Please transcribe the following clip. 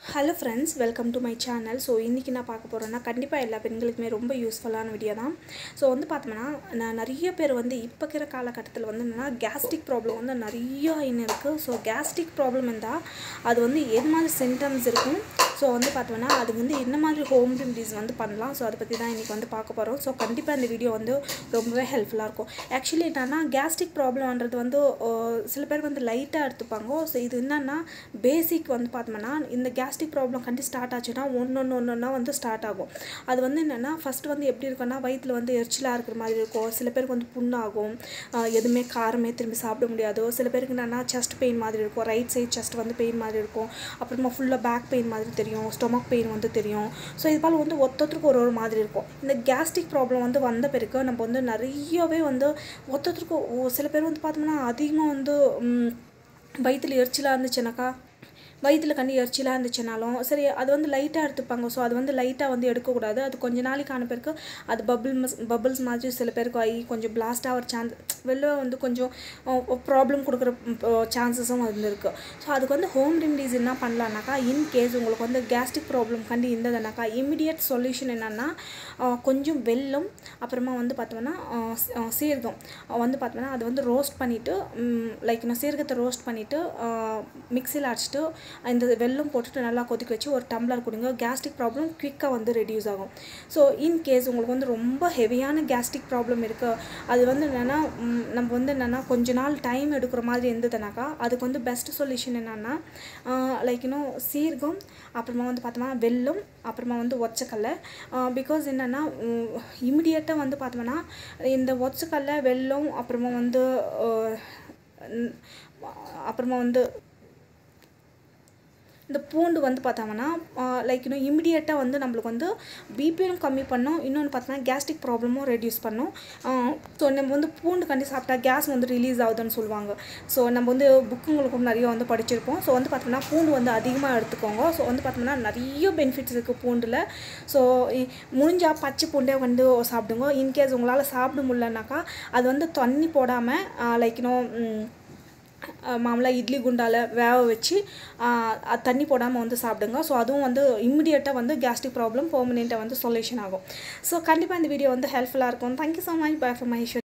hello friends welcome to my channel so இன்றைக்கி நான் பார்க்க போகிறேன்னா கண்டிப்பாக எல்லா பெண்களுக்குமே ரொம்ப யூஸ்ஃபுல்லான வீடியோ தான் ஸோ வந்து பார்த்தோம்னா நான் நிறைய பேர் வந்து இப்போ இருக்கிற காலகட்டத்தில் வந்து என்னென்னா கேஸ்ட்ரிக் ப்ராப்ளம் வந்து நிறைய இன்னும் இருக்குது ஸோ கேஸ்ட்ரிக் ப்ராப்ளம் இருந்தால் அது வந்து எது மாதிரி சிம்டம்ஸ் இருக்கும் ஸோ வந்து பார்த்தோம்னா அது வந்து என்ன மாதிரி ஹோம் ரெமடிஸ் வந்து பண்ணலாம் ஸோ அதை பற்றி தான் இன்றைக்கி வந்து பார்க்க போகிறோம் ஸோ கண்டிப்பாக இந்த வீடியோ வந்து ரொம்பவே ஹெல்ப்ஃபுல்லாக இருக்கும் ஆக்சுவலி என்னன்னா கேஸ்ட்ரிக் ப்ராப்ளம்ன்றது வந்து அஹ், சில பேர் வந்து லைட்டாக எடுத்துப்பாங்க ஸோ இது என்னன்னா பேசிக் வந்து பார்த்தோம்னா இந்த கேஸ்ட்ரிக் ப்ராப்ளம் கண்டி ஸ்டார்ட் ஆச்சுன்னா ஒன்று ஒன்று ஒன்று ஒன்றா வந்து ஸ்டார்ட் ஆகும் அது வந்து என்னென்னா ஃபஸ்ட்டு வந்து எப்படி இருக்குன்னா வயிற்றில் வந்து எரிச்சலாக இருக்கிற மாதிரி இருக்கும் சில பேருக்கு வந்து புண்ணாகும் அஹ், எதுவுமே காரமே திரும்பி சாப்பிட முடியாது சில பேருக்கு என்னென்னா செஸ்ட் பெயின் மாதிரி இருக்கும் ரைட் சைட் செஸ்ட் வந்து பெயின் மாதிரி இருக்கும் அப்புறமா ஃபுல்லாக பேக் பெயின் மாதிரி தெரியும் ஸ்டொமக் பெயின் வந்து தெரியும் ஸோ இது போல் வந்து ஒருத்தருக்கு ஒரு ஒரு மாதிரி இருக்கும் இந்த கேஸ்ட்ரிக் ப்ராப்ளம் வந்து வந்த பிறகு நம்ம வந்து நிறையவே வந்து ஒருத்தருக்கு ஒ- சில பேர் வந்து பார்த்தோம்னா அதிகமாக வந்து ம், வயித்துல எரிச்சலாக இருந்துச்சுனாக்கா வயிற்றில் கண்ணி எரிச்சலாக இருந்துச்சுனாலும் சரி அது வந்து லைட்டாக எடுத்துப்பாங்க ஸோ அது வந்து லைட்டாக வந்து எடுக்கக்கூடாது அது கொஞ்ச நாளைக்கு ஆன பிறகு அது பபிள் பபிள்ஸ் மாதிரி சில பேருக்கு ஆகி கொஞ்சம் பிளாஸ்டாக ஒரு சான்ஸ் வெளில வந்து கொஞ்சம் ப்ராப்ளம் கொடுக்குற சான்சஸும் வந்து இருக்குது ஸோ அதுக்கு வந்து ஹோம் ரெமடிஸ் என்ன பண்ணலான்னாக்கா இன் கேஸ் உங்களுக்கு வந்து கேஸ்ட்ரிக் ப்ராப்ளம் கண்டி இருந்ததுனாக்கா இமிடியட் சொல்யூஷன் என்னென்னா கொஞ்சம் வெல்லம் அப்புறமா வந்து பார்த்தோம்னா அஹ், ஸ்- அஹ், சீரகம் அஹ் வந்து பார்த்தோம்னா அது வந்து ரோஸ்ட் பண்ணிவிட்டு லைக் நான் சீரகத்தை ரோஸ்ட் பண்ணிவிட்டு மிக்சியில் அடிச்சிட்டு இந்த வெல்லம் போட்டுட்டு நல்லா கொதிக்க வச்சு ஒரு டம்ளர் கொடுங்க கேஸ்ட்ரிக் ப்ராப்ளம் குயிக்காக வந்து ரெடியூஸ் ஆகும் ஸோ இன் கேஸ் உங்களுக்கு வந்து ரொம்ப ஹெவியான கேஸ்ட்ரிக் ப்ராப்ளம் இருக்குது அது வந்து என்னென்னா நம்ம வந்து என்னென்னா கொஞ்ச நாள் டைம் எடுக்கிற மாதிரி இருந்ததுனாக்கா அதுக்கு வந்து பெஸ்ட் சொல்யூஷன் என்னென்னா லைக் இன்னும் சீரகம் அப்புறமா வந்து பார்த்தோம்னா வெல்லம் அப்புறமா வந்து ஒச்சக்கல்லை பிகாஸ் என்னென்னா இமிடியேட்டாக வந்து பார்த்தோம்னா இந்த ஒச்சக்கல்லை வெல்லம் அப்புறமா வந்து அஹ், ந- அப்புறமா வந்து இந்த பூண்டு வந்து பார்த்தோம்னா லைக் இன்னும் இமிடியேட்டாக வந்து நம்மளுக்கு வந்து பிபியும் கம்மி பண்ணும் இன்னொன்று பார்த்தோம்னா கேஸ்ட்ரிக் ப்ராப்ளமும் ரெடியூஸ் பண்ணும் ஸோ நம்ம வந்து பூண்டு கண்டி சாப்பிட்டா கேஸ் வந்து ரிலீஸ் ஆகுதுன்னு சொல்லுவாங்க ஸோ நம்ம வந்து புக்குங்களுக்கும் நிறைய வந்து படிச்சிருப்போம் ஸோ வந்து பார்த்தோம்னா பூண்டு வந்து அதிகமாக எடுத்துக்கோங்க ஸோ வந்து பார்த்தோம்னா நிறைய பெனிஃபிட்ஸ் இருக்குது பூண்டில் ஸோ முடிஞ்சால் பச்சை பூண்டே வந்து சாப்பிடுங்க இன்கேஸ் உங்களால் சாப்பிட முடியலனாக்கா அது வந்து தண்ணி போடாமல் லைக் இன்னும் மாமூலாக இட்லி குண்டால வேக வச்சு ஆஹ், அது தண்ணி போடாமல் வந்து சாப்பிடுங்க ஸோ அதுவும் வந்து இம்மிடியேட்டாக வந்து கேஸ்ட்ரிக் ப்ராப்ளம் பெர்மனெண்ட்டாக வந்து சொல்யூஷன் ஆகும் ஸோ கண்டிப்பாக இந்த வீடியோ வந்து ஹெல்ப்ஃபுல்லாக இருக்கும் thank you so much bye for Maheswari